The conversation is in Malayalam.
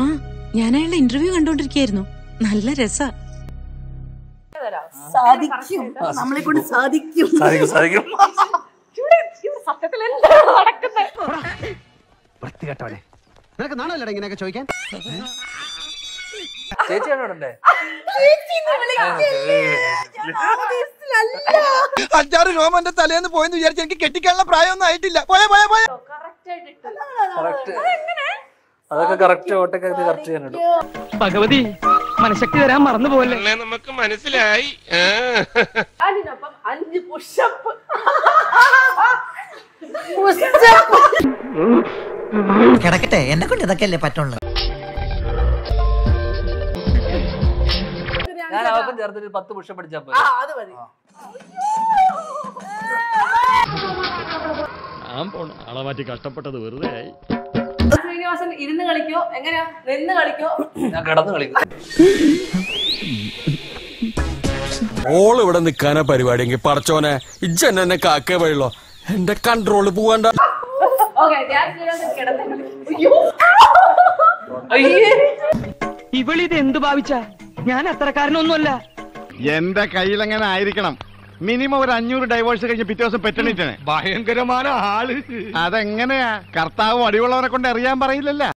ആ ഞാൻ അയാളുടെ ഇന്റർവ്യൂ കണ്ടോണ്ടിരിക്കായിരുന്നു നല്ല രസാ സാധിക്കും നമ്മളെ കൊണ്ട് സാധിക്കും സാധിക്കും സാധിക്കും സത്യത്തിൽ എന്താണ് നടക്കുന്നത് വൃത്തികെട്ടവനെ നിനക്ക് നാണമല്ലടാ ഇങ്ങനെയൊക്കെ ചോദിക്കാൻ ചേച്ചിയാണ് ഇവിടെ അഞ്ചാറ് രോമം എന്റെ തലേന്ന് പോയെന്ന് വിചാരിച്ച് എനിക്ക് കെട്ടിക്കാനുള്ള പ്രായമൊന്നും ആയിട്ടില്ല പോയ പോയ പോയ കറക്റ്റ് ആയിട്ട് ഇട്ടു കറക്റ്റ് അതൊക്കെ കറക്റ്റ് ഓട്ടൊക്കെ കറക്റ്റ് ചെയ്യാനിടും ഭഗവതി മനഃശക്തി തരാൻ മറന്നു പോവല്ലേ നമുക്ക് മനസ്സിലായി അതിനൊപ്പം അഞ്ച് പുഷപ്പ് കിടക്കട്ടെ എന്നെ കൊണ്ട് ഇതൊക്കെയല്ലേ പറ്റുള്ളൂ ഞാൻ അവർക്കും ചേർത്തിട്ട് പത്ത് പുഷം പഠിച്ചാൽ പോയി ആ അത് മതി ഞാൻ പോണ ആളെ മാറ്റി കഷ്ടപ്പെട്ടത് വെറുതെ ആയി ശ്രീനിവാസൻ ഇരുന്ന് കളിക്കോ എങ്ങനെയാ നിന്ന് കളിക്കോ ഞാൻ കിടന്ന് കളിക്കും ഓൾ ഇവിടെ നിക്കാനാ പരിപാടിയെങ്കിൽ പടച്ചോനെ ഇജ്ജെന്നെ എന്നെ കാക്കേ വഴിയുള്ളോ എന്റെ കൺട്രോള് പോവാണ്ട ഓക്കെ ഞാൻ ശ്രീനിവാസൻ കിടന്ന് കളിക്കും. അയ്യേ ഇവളിത് എന്ത് ഭാവിച്ച ഞാൻ അത്രക്കാരനൊന്നുമല്ല എന്റെ കയ്യിലെങ്ങനെ ആയിരിക്കണം മിനിമം ഒരു അഞ്ഞൂറ് ഡൈവേഴ്സ് കഴിഞ്ഞ് പിറ്റേ ദിവസം പെറ്റണിട്ടാണ് ഭയങ്കരമായ ആള് അതെങ്ങനെയാ കർത്താവ് അടിയുള്ളവരെ കൊണ്ട് അറിയാൻ പറയില്ലല്ലോ